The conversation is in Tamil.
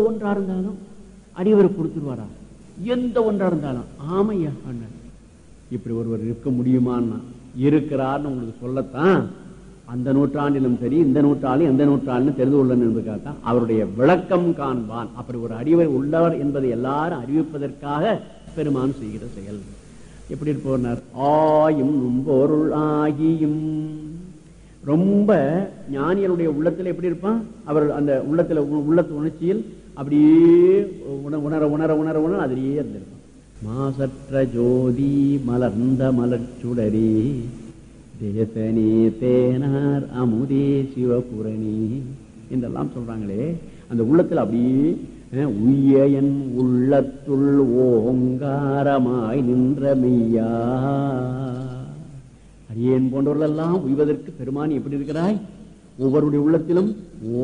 ஒன்றா இருந்தாலும் அடியவர் கொடுத்துருவாரா எந்த ஒன்றா இருந்தாலும் ஆமையா அண்ணன் இப்படி ஒருவர் இருக்க முடியுமான்னா இருக்கிறார்னு உங்களுக்கு சொல்லத்தான் அந்த நூற்றாண்டிலும் சரி இந்த நூற்றாண்டிலும் எந்த நூற்றாண்டிலும் தெரிந்து கொள்ளணும் என்பதற்காகத்தான் அவருடைய விளக்கம் காண்பான் அப்படி ஒரு அறிவை உள்ளவர் என்பதை எல்லாரும் அறிவிப்பதற்காக பெருமான் செய்கிற செயல் எப்படி போனார் ஆயும் பொருள் ஆகியும் ரொம்ப ஞானியருடைய உள்ளத்துல எப்படி இருப்பான் அவர் அந்த உள்ளத்துல உ- உள்ளத்து உணர்ச்சியில் அப்படியே உண- உணர உணர உணர உணர அதிலேயே இருந்திருப்பான் மாசற்ற ஜோதி மலர்ந்த மலர்ச்சுடரே தேசனே தேனார் அமுதே சிவபுரணி என்றெல்லாம் சொல்றாங்களே அந்த உள்ளத்துல அப்படியே அஹ், உய்ய என் உள்ளத்துள் ஓங்காரமாய் நின்ற மெய்யா அடியேன் போன்றவர்கள் எல்லாம் உய்வதற்கு பெருமான் எப்படி இருக்கிறாய் ஒவ்வொருடைய உள்ளத்திலும்